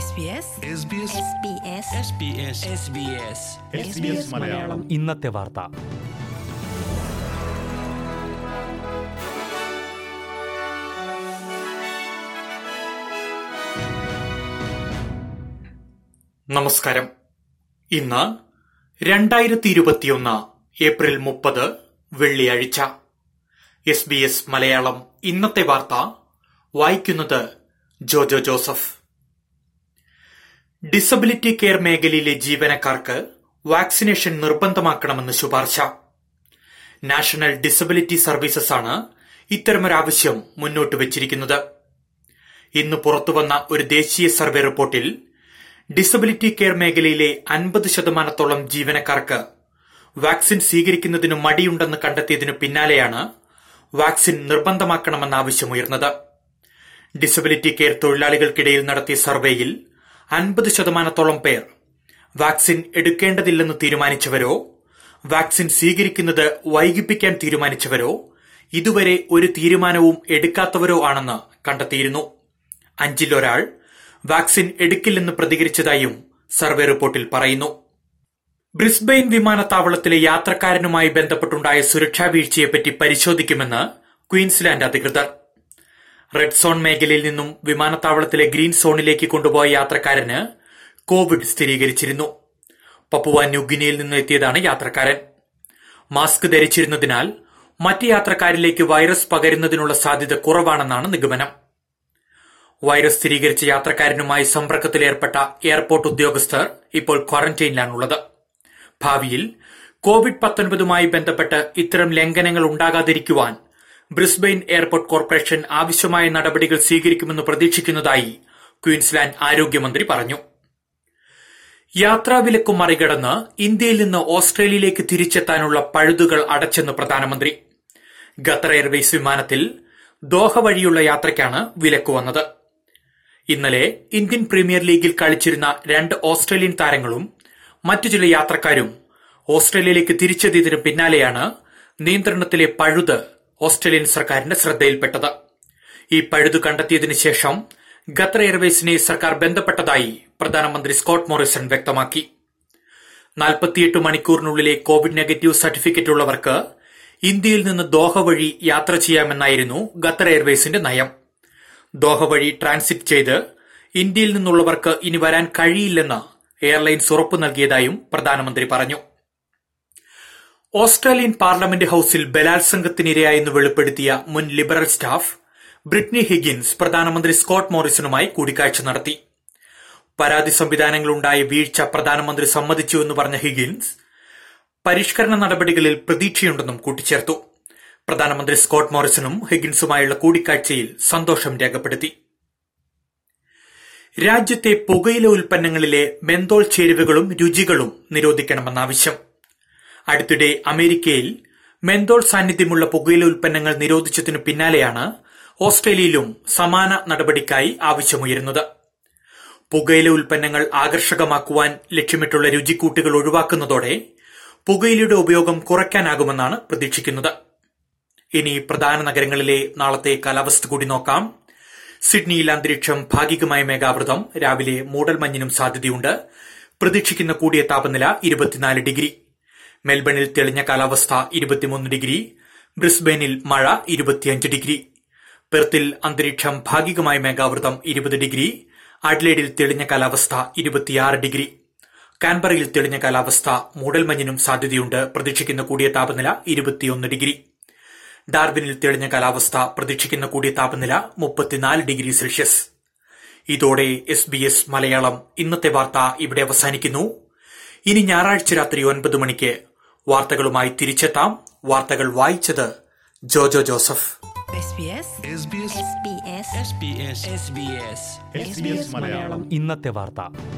SBS Malayalam ഇന്നത്തെ വാർത്ത നമസ്കാരം ഇന്ന് രണ്ടായിരത്തി ഇരുപത്തിയൊന്ന് ഏപ്രിൽ മുപ്പത് വെള്ളിയാഴ്ച എസ് ബി എസ് മലയാളം ഇന്നത്തെ വാർത്ത വായിക്കുന്നത് ജോജോ ജോസഫ് ഡിസബിലിറ്റി കെയർ മേഖലയിലെ ജീവനക്കാർക്ക് വാക്സിനേഷൻ നിർബന്ധമാക്കണമെന്ന് ശുപാർശ നാഷണൽ ഡിസബിലിറ്റി സർവീസസ് ആണ് ഇത്തരമൊരാവശ്യം മുന്നോട്ട് വച്ചിരിക്കുന്നത് ഇന്ന് പുറത്തുവന്ന ഒരു ദേശീയ സർവേ റിപ്പോർട്ടിൽ ഡിസബിലിറ്റി കെയർ മേഖലയിലെ അൻപത് ശതമാനത്തോളം ജീവനക്കാർക്ക് വാക്സിൻ സ്വീകരിക്കുന്നതിന് മടിയുണ്ടെന്ന് കണ്ടെത്തിയതിനു പിന്നാലെയാണ് വാക്സിൻ നിർബന്ധമാക്കണമെന്ന ആവശ്യമുയർന്നത് ഡിസബിലിറ്റി കെയർ തൊഴിലാളികൾക്കിടയിൽ നടത്തിയ സർവേയിൽ അൻപത് ശതമാനത്തോളം പേർ വാക്സിൻ എടുക്കേണ്ടതില്ലെന്ന് തീരുമാനിച്ചവരോ വാക്സിൻ സ്വീകരിക്കുന്നത് വൈകിപ്പിക്കാൻ തീരുമാനിച്ചവരോ ഇതുവരെ ഒരു തീരുമാനവും എടുക്കാത്തവരോ ആണെന്ന് കണ്ടെത്തിയിരുന്നു അഞ്ചിലൊരാൾ വാക്സിൻ എടുക്കില്ലെന്ന് പ്രതികരിച്ചതായും സർവേ റിപ്പോർട്ടിൽ പറയുന്നു ബ്രിസ്ബെയിൻ വിമാനത്താവളത്തിലെ യാത്രക്കാരനുമായി ബന്ധപ്പെട്ടുണ്ടായ സുരക്ഷാ വീഴ്ചയെപ്പറ്റി പരിശോധിക്കുമെന്ന് ക്വീൻസ്ലാൻഡ് അധികൃതർ റെഡ് സോൺ മേഖലയിൽ നിന്നും വിമാനത്താവളത്തിലെ ഗ്രീൻ സോണിലേക്ക് കൊണ്ടുപോയ യാത്രക്കാരന് കോവിഡ് സ്ഥിരീകരിച്ചിരുന്നു പപ്പുവ ന്യൂഗിനിയിൽ നിന്ന് എത്തിയതാണ് യാത്രക്കാരൻ മാസ്ക് ധരിച്ചിരുന്നതിനാൽ മറ്റ് യാത്രക്കാരിലേക്ക് വൈറസ് പകരുന്നതിനുള്ള സാധ്യത കുറവാണെന്നാണ് നിഗമനം വൈറസ് സ്ഥിരീകരിച്ച യാത്രക്കാരനുമായി സമ്പർക്കത്തിലേർപ്പെട്ട എയർപോർട്ട് ഉദ്യോഗസ്ഥർ ഇപ്പോൾ ക്വാറന്റൈനിലാണുള്ളത് ഭാവിയിൽ കോവിഡ് പത്തൊൻപതുമായി ബന്ധപ്പെട്ട് ഇത്തരം ലംഘനങ്ങൾ ഉണ്ടാകാതിരിക്കുവാൻ ബ്രിസ്ബെയിൻ എയർപോർട്ട് കോർപ്പറേഷൻ ആവശ്യമായ നടപടികൾ സ്വീകരിക്കുമെന്ന് പ്രതീക്ഷിക്കുന്നതായി ക്വീൻസ്ലാൻഡ് ആരോഗ്യമന്ത്രി പറഞ്ഞു യാത്രാവിലക്ക് മറികടന്ന് ഇന്ത്യയിൽ നിന്ന് ഓസ്ട്രേലിയയിലേക്ക് തിരിച്ചെത്താനുള്ള പഴുതുകൾ അടച്ചെന്ന് പ്രധാനമന്ത്രി ഖത്തർ എയർവേസ് വിമാനത്തിൽ ദോഹ വഴിയുള്ള യാത്രയ്ക്കാണ് വിലക്ക് വന്നത് ഇന്നലെ ഇന്ത്യൻ പ്രീമിയർ ലീഗിൽ കളിച്ചിരുന്ന രണ്ട് ഓസ്ട്രേലിയൻ താരങ്ങളും മറ്റു ചില യാത്രക്കാരും ഓസ്ട്രേലിയയിലേക്ക് തിരിച്ചെത്തിയതിനു പിന്നാലെയാണ് നിയന്ത്രണത്തിലെ പഴുത് ഓസ്ട്രേലിയൻ സർക്കാരിന്റെ ശ്രദ്ധയിൽപ്പെട്ടത് ഈ പഴുതു കണ്ടെത്തിയതിനു ശേഷം ഖത്തർ എയർവേസിനെ സർക്കാർ ബന്ധപ്പെട്ടതായി പ്രധാനമന്ത്രി സ്കോട്ട് മോറിസൺ വ്യക്തമാക്കി നാൽപ്പത്തിയെട്ട് മണിക്കൂറിനുള്ളിലെ കോവിഡ് നെഗറ്റീവ് സർട്ടിഫിക്കറ്റ് ഉള്ളവർക്ക് ഇന്ത്യയിൽ നിന്ന് ദോഹ വഴി യാത്ര ചെയ്യാമെന്നായിരുന്നു ഖത്തർ എയർവേസിന്റെ നയം ദോഹ വഴി ട്രാൻസിറ്റ് ചെയ്ത് ഇന്ത്യയിൽ നിന്നുള്ളവർക്ക് ഇനി വരാൻ കഴിയില്ലെന്ന് എയർലൈൻസ് ഉറപ്പു നൽകിയതായും പ്രധാനമന്ത്രി പറഞ്ഞു ഓസ്ട്രേലിയൻ പാർലമെന്റ് ഹൌസിൽ ബലാത്സംഗത്തിനിരയായെന്ന് വെളിപ്പെടുത്തിയ മുൻ ലിബറൽ സ്റ്റാഫ് ബ്രിട്നി ഹിഗിൻസ് പ്രധാനമന്ത്രി സ്കോട്ട് മോറിസണുമായി കൂടിക്കാഴ്ച നടത്തി പരാതി സംവിധാനങ്ങളുണ്ടായ വീഴ്ച പ്രധാനമന്ത്രി സമ്മതിച്ചുവെന്ന് പറഞ്ഞ ഹിഗിൻസ് പരിഷ്കരണ നടപടികളിൽ പ്രതീക്ഷയുണ്ടെന്നും കൂട്ടിച്ചേർത്തു പ്രധാനമന്ത്രി സ്കോട്ട് മോറിസണും ഹിഗിൻസുമായുള്ള കൂടിക്കാഴ്ചയിൽ സന്തോഷം രേഖപ്പെടുത്തി രാജ്യത്തെ പുകയില ഉൽപ്പന്നങ്ങളിലെ മെന്തോൾ ചേരുവകളും രുചികളും നിരോധിക്കണമെന്ന ആവശ്യം അടുത്തിടെ അമേരിക്കയിൽ മെന്തോൾ സാന്നിധ്യമുള്ള പുകയില ഉൽപ്പന്നങ്ങൾ നിരോധിച്ചതിനു പിന്നാലെയാണ് ഓസ്ട്രേലിയയിലും സമാന നടപടിക്കായി ആവശ്യമുയരുന്നത് പുകയില ഉൽപ്പന്നങ്ങൾ ആകർഷകമാക്കുവാൻ ലക്ഷ്യമിട്ടുള്ള രുചിക്കൂട്ടുകൾ ഒഴിവാക്കുന്നതോടെ പുകയിലയുടെ ഉപയോഗം കുറയ്ക്കാനാകുമെന്നാണ് പ്രതീക്ഷിക്കുന്നത് ഇനി പ്രധാന നഗരങ്ങളിലെ നാളത്തെ കാലാവസ്ഥ കൂടി നോക്കാം സിഡ്നിയിൽ അന്തരീക്ഷം ഭാഗികമായ മേഘാവൃതം രാവിലെ മൂടൽമഞ്ഞിനും സാധ്യതയുണ്ട് പ്രതീക്ഷിക്കുന്ന കൂടിയ താപനില ഇരുപത്തിനാല് ഡിഗ്രി മെൽബണിൽ തെളിഞ്ഞ കാലാവസ്ഥ ഇരുപത്തിമൂന്ന് ഡിഗ്രി ബ്രിസ്ബെയിനിൽ മഴ ഇരുപത്തിയഞ്ച് ഡിഗ്രി പെർത്തിൽ അന്തരീക്ഷം ഭാഗികമായ മേഘാവൃതം ഇരുപത് ഡിഗ്രി അഡ്ലേഡിൽ തെളിഞ്ഞ കാലാവസ്ഥ ഇരുപത്തിയാറ് ഡിഗ്രി കാൻബറയിൽ തെളിഞ്ഞ കാലാവസ്ഥ മൂടൽമഞ്ഞിനും സാധ്യതയുണ്ട് പ്രതീക്ഷിക്കുന്ന കൂടിയ താപനില ഇരുപത്തിയൊന്ന് ഡിഗ്രി ഡാർബിനിൽ തെളിഞ്ഞ കാലാവസ്ഥ പ്രതീക്ഷിക്കുന്ന കൂടിയ താപനില മുപ്പത്തിനാല് ഡിഗ്രി സെൽഷ്യസ് ഇതോടെ എസ് ബി എസ് മലയാളം ഇന്നത്തെ വാർത്ത ഇവിടെ അവസാനിക്കുന്നു ഇനി ഞായറാഴ്ച രാത്രി ഒൻപത് മണിക്ക് വാർത്തകളുമായി തിരിച്ചെത്താം വാർത്തകൾ വായിച്ചത് ജോജോ ജോസഫ് മലയാളം ഇന്നത്തെ വാർത്ത